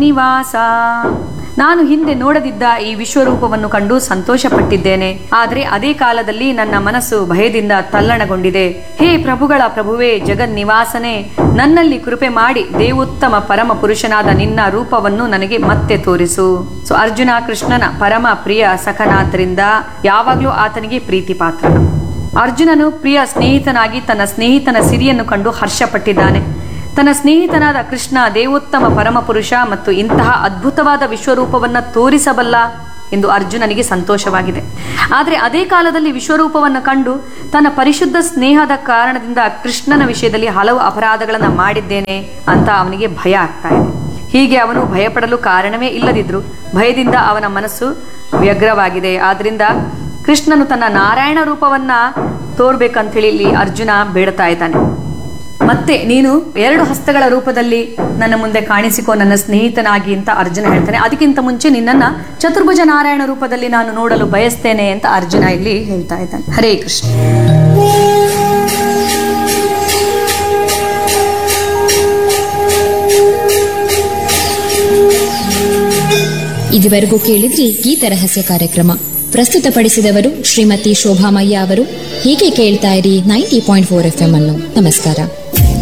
ಜಗನ್ನಿವಾಸ ನಾನು ಹಿಂದೆ ನೋಡದಿದ್ದ ಈ ವಿಶ್ವರೂಪವನ್ನು ಕಂಡು ಸಂತೋಷಪಟ್ಟಿದ್ದೇನೆ ಆದರೆ ಅದೇ ಕಾಲದಲ್ಲಿ ನನ್ನ ಮನಸ್ಸು ಭಯದಿಂದ ತಲ್ಲಣಗೊಂಡಿದೆ ಹೇ ಪ್ರಭುಗಳ ಪ್ರಭುವೇ ಜಗನ್ನಿವಾಸನೇ ನನ್ನಲ್ಲಿ ಕೃಪೆ ಮಾಡಿ ದೇವೋತ್ತಮ ಪರಮ ಪುರುಷನಾದ ನಿನ್ನ ರೂಪವನ್ನು ನನಗೆ ಮತ್ತೆ ತೋರಿಸು ಸೊ ಅರ್ಜುನ ಕೃಷ್ಣನ ಪರಮ ಪ್ರಿಯ ಸಖನಾದ್ರಿಂದ ಯಾವಾಗಲೂ ಆತನಿಗೆ ಪ್ರೀತಿ ಪಾತ್ರನು ಅರ್ಜುನನು ಪ್ರಿಯ ಸ್ನೇಹಿತನಾಗಿ ತನ್ನ ಸ್ನೇಹಿತನ ಸಿರಿಯನ್ನು ಕಂಡು ಹರ್ಷಪಟ್ಟಿದ್ದಾನೆ ತನ್ನ ಸ್ನೇಹಿತನಾದ ಕೃಷ್ಣ ದೇವೋತ್ತಮ ಪರಮಪುರುಷ ಮತ್ತು ಇಂತಹ ಅದ್ಭುತವಾದ ವಿಶ್ವರೂಪವನ್ನ ತೋರಿಸಬಲ್ಲ ಎಂದು ಅರ್ಜುನನಿಗೆ ಸಂತೋಷವಾಗಿದೆ ಆದರೆ ಅದೇ ಕಾಲದಲ್ಲಿ ವಿಶ್ವರೂಪವನ್ನು ಕಂಡು ತನ್ನ ಪರಿಶುದ್ಧ ಸ್ನೇಹದ ಕಾರಣದಿಂದ ಕೃಷ್ಣನ ವಿಷಯದಲ್ಲಿ ಹಲವು ಅಪರಾಧಗಳನ್ನು ಮಾಡಿದ್ದೇನೆ ಅಂತ ಅವನಿಗೆ ಭಯ ಆಗ್ತಾ ಇದೆ ಹೀಗೆ ಅವನು ಭಯಪಡಲು ಕಾರಣವೇ ಇಲ್ಲದಿದ್ರು ಭಯದಿಂದ ಅವನ ಮನಸ್ಸು ವ್ಯಗ್ರವಾಗಿದೆ ಆದ್ರಿಂದ ಕೃಷ್ಣನು ತನ್ನ ನಾರಾಯಣ ರೂಪವನ್ನ ತೋರ್ಬೇಕಂತೇಳಿ ಇಲ್ಲಿ ಅರ್ಜುನ ಬೇಡ್ತಾ ಇದ್ದಾನೆ ಮತ್ತೆ ನೀನು ಎರಡು ಹಸ್ತಗಳ ರೂಪದಲ್ಲಿ ನನ್ನ ಮುಂದೆ ಕಾಣಿಸಿಕೋ ನನ್ನ ಸ್ನೇಹಿತನಾಗಿ ಅಂತ ಅರ್ಜುನ ಹೇಳ್ತಾನೆ ಅದಕ್ಕಿಂತ ಮುಂಚೆ ನಿನ್ನನ್ನ ಚತುರ್ಭುಜ ನಾರಾಯಣ ರೂಪದಲ್ಲಿ ನಾನು ನೋಡಲು ಬಯಸ್ತೇನೆ ಅಂತ ಅರ್ಜುನ ಇಲ್ಲಿ ಹೇಳ್ತಾ ಇದ್ದಾನೆ ಹರೇ ಕೃಷ್ಣ ಇದುವರೆಗೂ ಕೇಳಿದ್ರಿ ಗೀತ ರಹಸ್ಯ ಕಾರ್ಯಕ್ರಮ ಪ್ರಸ್ತುತಪಡಿಸಿದವರು ಶ್ರೀಮತಿ ಶೋಭಾಮಯ್ಯ ಅವರು ಹೀಗೆ ಕೇಳ್ತಾ ಇರಿ ninety point four F M ಅನ್ನು ನಮಸ್ಕಾರ